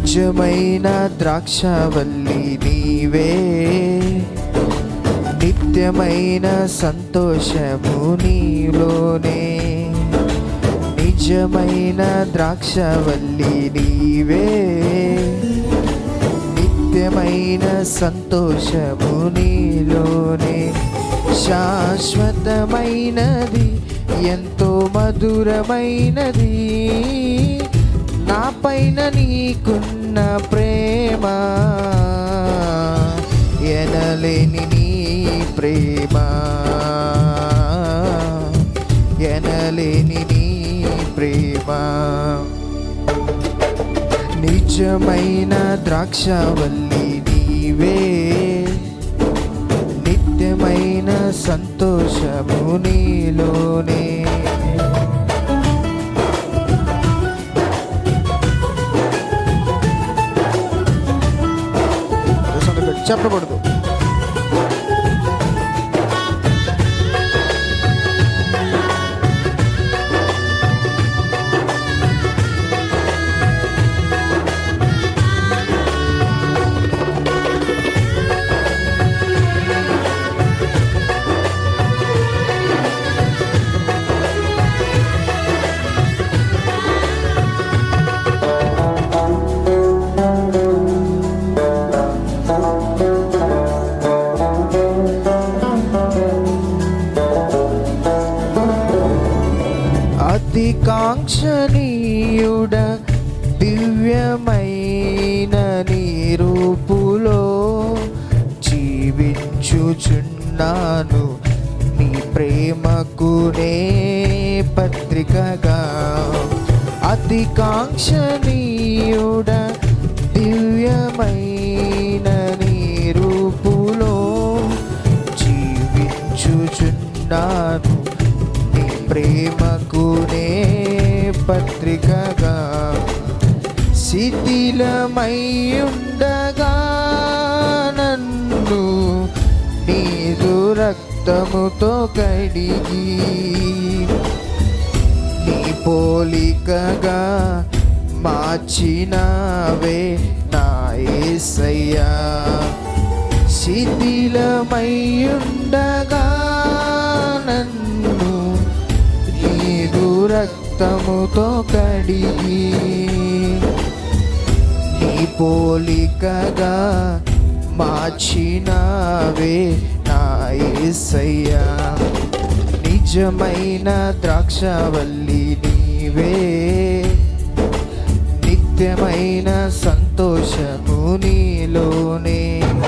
నిజమైన ద్రాక్షవల్లి నీవే నిత్యమైన సంతోషము నీలోనే నిజమైన ద్రాక్షవల్లి నీవే నిత్యమైన సంతోషము నీలోనే శాశ్వతమైనది ఎంతో మధురమైనది నా పైన నీకున్న ప్రేమ ఎనలేని నీ ప్రేమ ఎనలేని నీ ప్రేమ నిజమైన ద్రాక్షవల్లి నీవే నిత్యమైన సంతోషము నీలోనే చెప్పకూడదు అతి కాంక్షణీయుడ దివ్యమైన నీ రూపులో జీవించుచున్నాను నీ ప్రేమకునే పత్రికగా అతి కాంక్షణీయుడ దివ్యమైన నీ రూపులో జీవించుచున్నాను నీ ప్రేమకునే పత్రికగా శిథిలమయ్యుండగా నన్ను నీదు రక్తముతో కడిగి నీ పోలికగా మార్చినావే నా యేసయ్యా శిథిలమయ్యుండగా నన్ను నీదు రక్తముతో కడిగి నీ పోలికగా మార్చినావే నా యేసయ్యా నిజమైన ద్రాక్షవల్లి నీవే నిత్యమైన సంతోషము నీలోనే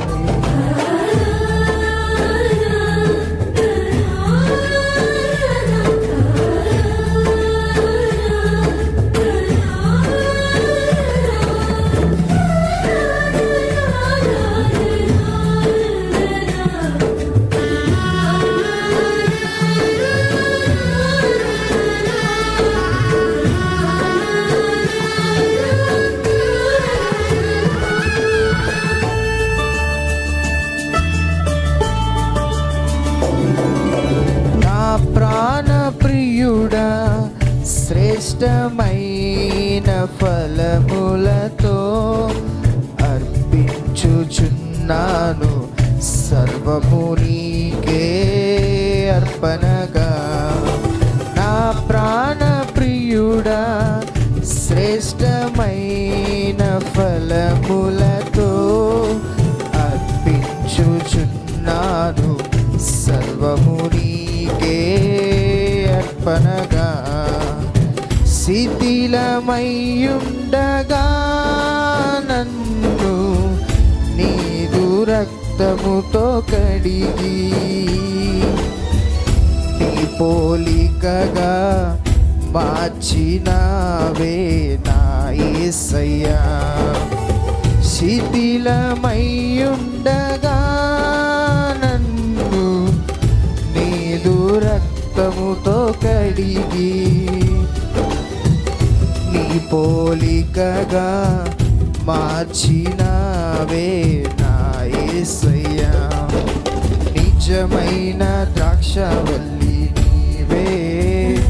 నా ప్రాణ ప్రియుడా శ్రేష్టమైన ఫలములతో అర్పించుచున్నాను సర్వము నీకే అర్పణగా నా ప్రాణ ప్రియుడా శ్రేష్టమైన ఫలములతో అర్పించుచున్నాను సర్వము నీకే అర్పణగా శిథిలమయ్యుండగా నన్ను నీదు రక్తముతో కడిగి నీ పోలికగా మార్చినావే నా యేసయ్యా శిథిలమయ్యుండగా నన్ను నీదు రక్తముతో కడిగి నీ పోలికగా మార్చినావే నా యేసయ్యా నిజమైన ద్రాక్షవల్లి నీవే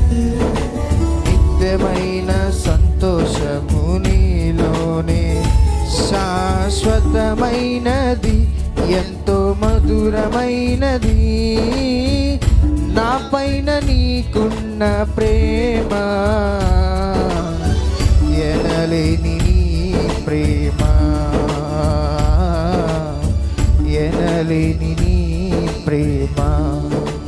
నిత్యమైన సంతోషము నీలోనే ఘనమైనది ఎంతో మధురమైనది నా పైన నీకున్న ప్రేమ ఎనలేని నీ ప్రేమ ఎనలేని నీ ప్రేమ